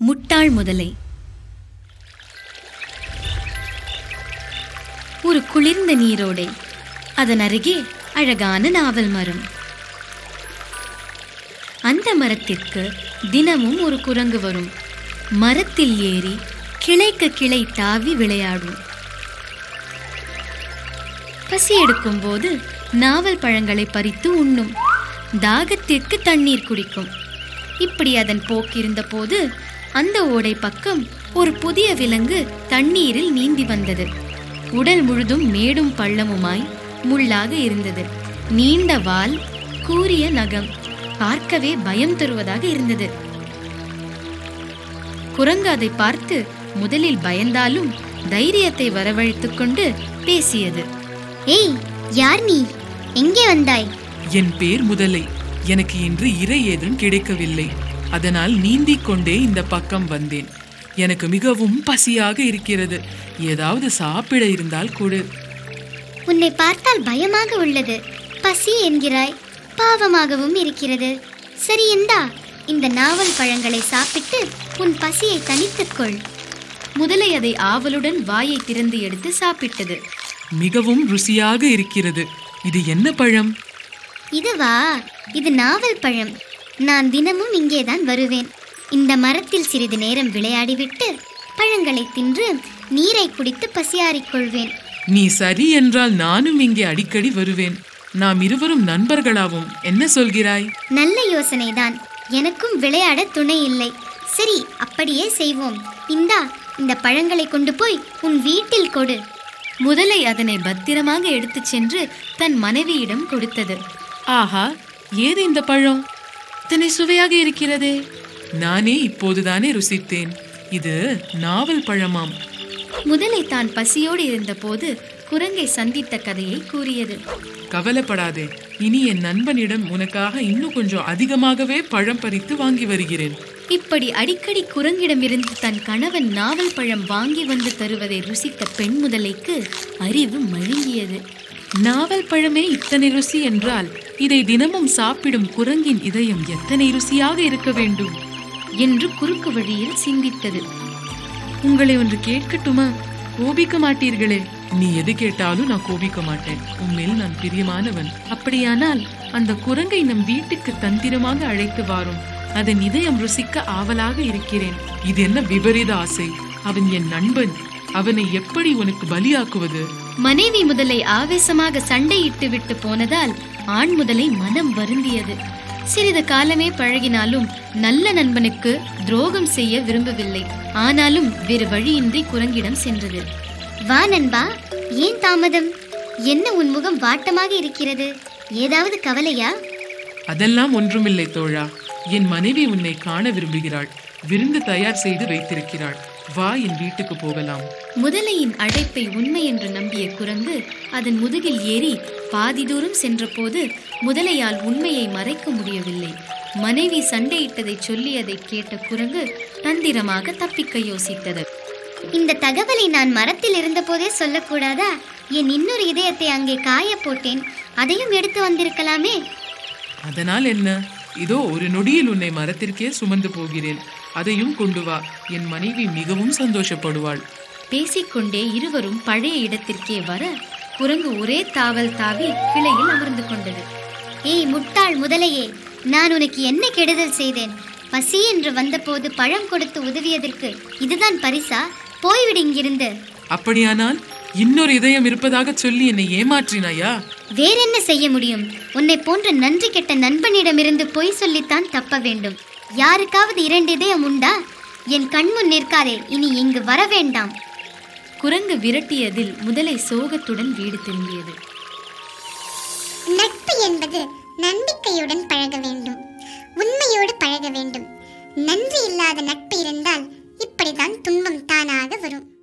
முட்டாள் முதலை ஒரு குளிர்ந்த நீரோடை அதன் அருகே அழகான நாவல் மரம் அந்த மரத்திற்கு தினமும் ஒரு குரங்கு வரும் மரத்தில் ஏறி கிளைக்கு கிளை தாவி விளையாடும் பசி எடுக்கும் போது நாவல் பழங்களை பறித்து உண்ணும் தாகத்திற்கு தண்ணீர் குடிக்கும் இப்படி அதன் போக்கிருந்த போது அந்த ஓடை பக்கம் ஒரு புதிய விலங்கு தண்ணீரில் நீந்தி வந்தது உடல் முழுதும் மேடும் பள்ளமுமாய் முள்ளாக இருந்தது நீண்ட வால் கூரிய நகம் பார்க்கவே பயம் தருவதாக இருந்தது குரங்கு அதை பார்த்து முதலில் பயந்தாலும் தைரியத்தை வரவழைத்துக் கொண்டு பேசியது ஏய் யார் நீ எங்கே வந்தாய் என் பேர் முதலை எனக்கு இன்று இரை ஏதும் கிடைக்கவில்லை அதனால் நீந்திக் கொண்டே இந்த பக்கம் வந்தேன் எனக்கு மிகவும் பசியாக இருக்கிறது ஏதாவது சாப்பிட இருந்தால் கொடு உன்னை பார்த்தால் பயமாக உள்ளது பசி என்கிறாய் பாவமாகவும் இருக்கிறது சரி இந்தா இந்த நாவல் பழங்களை சாப்பிட்டு உன் பசியை தணித்துக்கொள் முதலை அதை ஆவலுடன் வாயை திறந்து எடுத்து சாப்பிட்டது மிகவும் ருசியாக இருக்கிறது இது என்ன பழம் இதுவா இது நாவல் பழம் நான் தினமும் இங்கேதான் வருவேன் இந்த மரத்தில் சிறிது நேரம் விளையாடிவிட்டு பழங்களை தின்று நீரை குடித்து பசியாறிக் கொள்வேன் நீ சரி என்றால் நானும் இங்கே அடிக்கடி வருவேன் நாம் இருவரும் நண்பர்களாவோம் என்ன சொல்கிறாய் நல்ல யோசனைதான் எனக்கும் விளையாட துணை இல்லை சரி அப்படியே செய்வோம் இந்தா இந்த பழங்களை கொண்டு போய் உன் வீட்டில் கொடு முதலை அதனை பத்திரமாக எடுத்துச் சென்று தன் மனைவியிடம் கொடுத்தது ஆஹா ஏது இந்த பழம் இத்தனை சுவையாக இருக்கிறதே நானே இப்போதுதானே ருசித்தேன் இது நாவல் பழமாம் முதலை தான் பசியோடு இருந்தபோது குரங்கை சந்தித்த கதையை கூறியது கவலைப்படாதே இனி என் நண்பனிடம் உனக்காக இன்னும் கொஞ்சம் அதிகமாகவே பழம் பறித்து வாங்கி வருகிறேன் இப்படி அடிக்கடி குரங்கிடமிருந்து தன் கணவன் நாவல் பழம் வாங்கி வந்து தருவதை ருசித்த பெண் முதலைக்கு அறிவு மழுங்கியது நாவல் பழமே இத்தனை ருசி என்றால் இதை தினமும் சாப்பிடும் குரங்கின் இதயம் எத்தனை ருசியாக இருக்க வேண்டும் என்று குறுக்கு வழியில் சிந்தித்தது உங்களை ஒன்று கேட்கட்டுமா கோபிக்க மாட்டீர்களே நீ எது கேட்டாலும் நான் கோபிக்க மாட்டேன் உண்மையில் நான் பிரியமானவன் அப்படியானால் அந்த குரங்கை நம் வீட்டுக்கு தந்திரமாக அழைத்து வாரும் அதன் இதயம் ருசிக்க ஆவலாக இருக்கிறேன் இது என்ன விபரீத ஆசை அவன் என் நண்பன் அவனை எப்படி உனக்கு பலியாக்குவது மனைவி முதலை ஆவேசமாக சண்டையிட்டு விட்டு போனதால் ஆண் முதலை மனம் வருந்தியது சிறிது காலமே பழகினாலும் நல்ல நண்பனுக்கு துரோகம் செய்ய விரும்பவில்லை ஆனாலும் வேறு வழியின்றி குரங்கிடம் சென்றது வா நண்பா ஏன் தாமதம் என்ன உன் முகம் வாட்டமாக இருக்கிறது ஏதாவது கவலையா அதெல்லாம் ஒன்றுமில்லை தோழா என் மனைவி உன்னை காண விரும்புகிறாள் விருந்து தயார் செய்து வைத்திருக்கிறாள் வா என் வீட்டுக்கு போகலாம் முதலையின் அழைப்பை உண்மை என்று நம்பிய குரங்கு அதன் முதுகில் ஏறி பாதி தூரம் சென்றபோது முதலையால் உண்மையை மறைக்க முடியவில்லை மனைவி சண்டையிட்டதை சொல்லியதை கேட்ட குரங்கு தந்திரமாக தப்பிக்க யோசித்தது இந்த தகவலை நான் மரத்தில் இருந்தபோதே சொல்லக்கூடாதா என் இன்னொரு இதயத்தை அங்கே காய போட்டேன் அதையும் எடுத்து வந்திருக்கலாமே அதனால் என்ன இதோ ஒரு நொடியில் உன்னை மரத்திற்கே சுமந்து போகிறேன் அதையும் கொண்டு வா என் மனைவி மிகவும் சந்தோஷப்படுவாள் பேசிக்கொண்டே இருவரும் பழைய இடத்திற்கே வர குரங்கு ஒரே தாவல் தாவி கிளையில் அமர்ந்து கொண்டது ஏய் முட்டாள் முதலையே நான் உனக்கு என்ன கெடுதல் செய்தேன் பசி என்று வந்தபோது பழம் கொடுத்து உதவியதற்கு இதுதான் பரிசா போய்விடு இங்கிருந்து அப்படியானால் இன்னொரு இதயம் இருப்பதாக சொல்லி என்னை ஏமாற்றினாயா வேறென்ன செய்ய முடியும் உன்னை போன்ற நன்றி கெட்ட நண்பனிடமிருந்து பொய் சொல்லித்தான் தப்ப வேண்டும் யாருக்காவது இரண்டு இதயம் உண்டா என் கண்முன் நிற்காதே இனி இங்கு வர வேண்டாம் குரங்கு விரட்டியதில் முதலை சோகத்துடன் வீடு திரும்பியது நட்பு என்பது நம்பிக்கையுடன் பழக வேண்டும் உண்மையோடு பழக வேண்டும் நன்றி இல்லாத நட்பு இருந்தால் இப்படிதான் துன்பம் தானாக வரும்